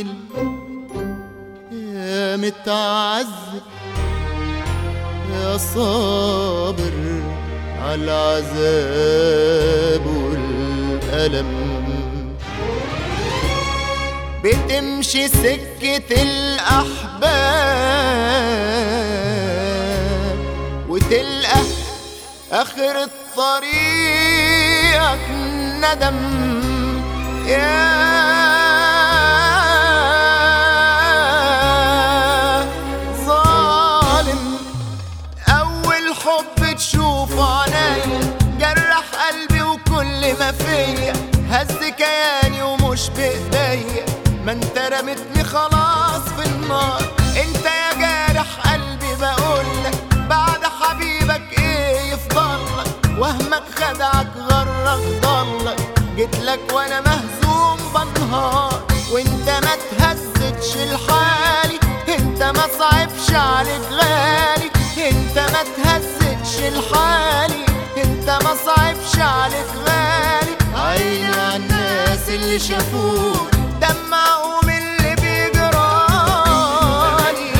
الليل يا متعذب يا صابر على العذاب والألم بتمشي سكة الأحباب وتلقى آخر طريقك ندم يا ظالم أول حب تشوفه عينيا جرح قلبي وكل ما فيا هز كياني ومش بإيديا ما انت رمتني خلاص في النار انت يا جارح قلبي بقولك بعد حبيبك ايه يفضلك وهمك خدعك غرك ضلك جيتلك وانا مهزوم بنهار وانت ما تهزتش لحالي انت ما صعبش عليك غالي انت ما تهزتش لحالي انت ما صعبش عليك غالي عيني على الناس اللي شافوك دمعوا من اللي بيجرالي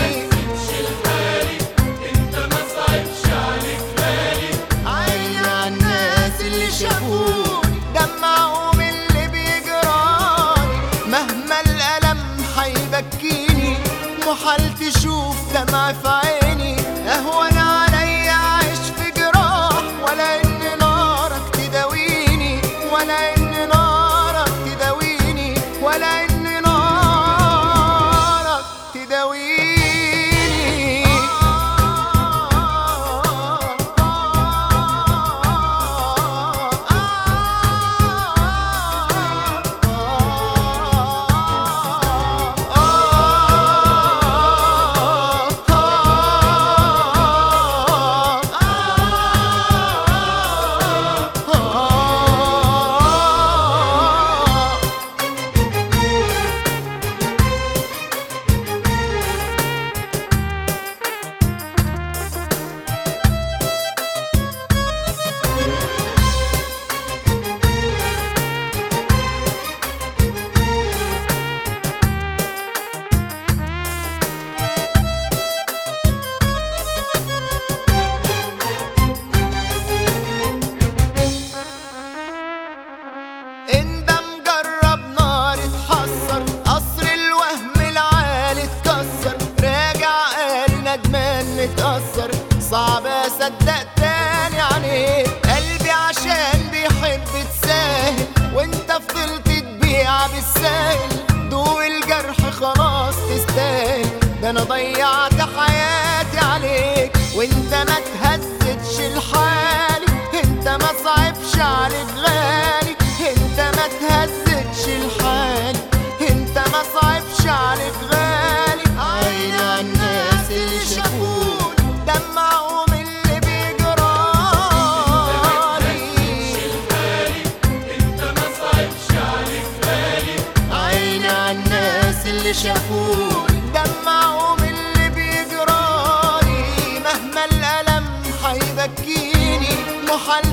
عيني على الناس اللي شافوني دمعوا من اللي بيجرالي مهما الألم حيبكيني محال تشوف دمع في عيني أهون عليا أعيش في جراح ولا إن نارك تداويني ولا إن نارك تداويني ولا إن نارك تداويني انت مجرب نار اتحسر قصر الوهم العالي اتكسر راجع قال ندمان متأثر صعب اصدق تاني عليك قلبي عشان بيحب تساهل وانت فضلت تبيع بالساهل دوق الجرح خلاص تستاهل ده انا ضيعت حياتي عليك وانت ما تهزتش لحالي انت ما صعبش عليك غالي انت ما تهزتش لحالي انت ما صعبش عليك غالي عيني على الناس اللي شافوني دمعوا من اللي بيجرالي عيني على الناس اللي شافوني دمعوا من اللي بيجرالي مهما الألم حيبكيني محال